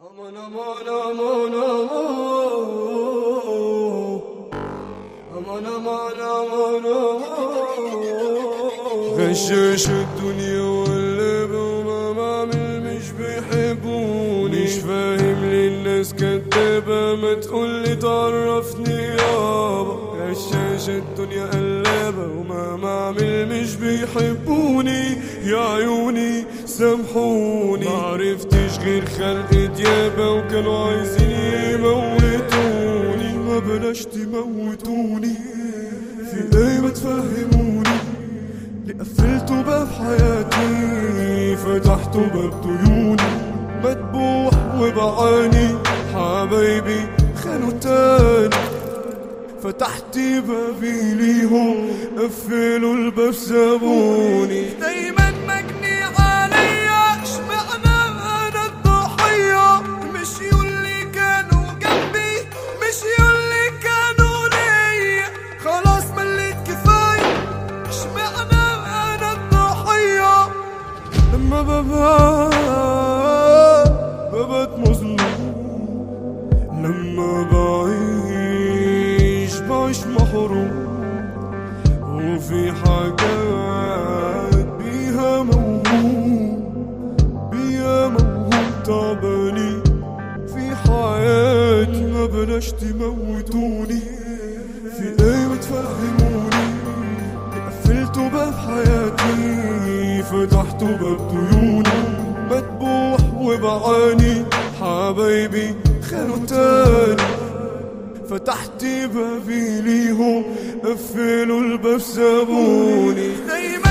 aman aman aman aman aman aman aman aman غشاش الدنيا واللعبة وما بعمل مش بيحبوني مش فاهم ليه الناس كدابة ما تقولي تعرفني يابا غشاش الدنيا قلابة وما بعمل مش بيحبوني يا عيوني سامحوني معرفتش غير خلق ديابة وكانوا عايزين يموتوني ما بلاش تموتوني في ايه ما تفهموني اللي قفلته باب حياتي فتحته باب ديوني مدبوح وبعاني حبايبي خانوا تاني فتحت بابي ليهم قفلوا الباب سابوني دايما مجني عليا اشمعنى انا الضحية مش يولي كانوا جنبي مش يولي كانوا ليا خلاص مليت كفاية اشمعنى انا الضحية لما ببات ببات مظلوم لما بعيش بعيش محروم وفي حاجات بيها موهوم بيها موهوم تعباني في حياتي ما بلاش تموتوني في ايه ما تفهموني قفلتوا باب حياتي فتحتوا باب ديوني مدبوح وبعاني حبايبي خانوا تاني فتحت بابي ليهم قفلوا الباب سابوني دايما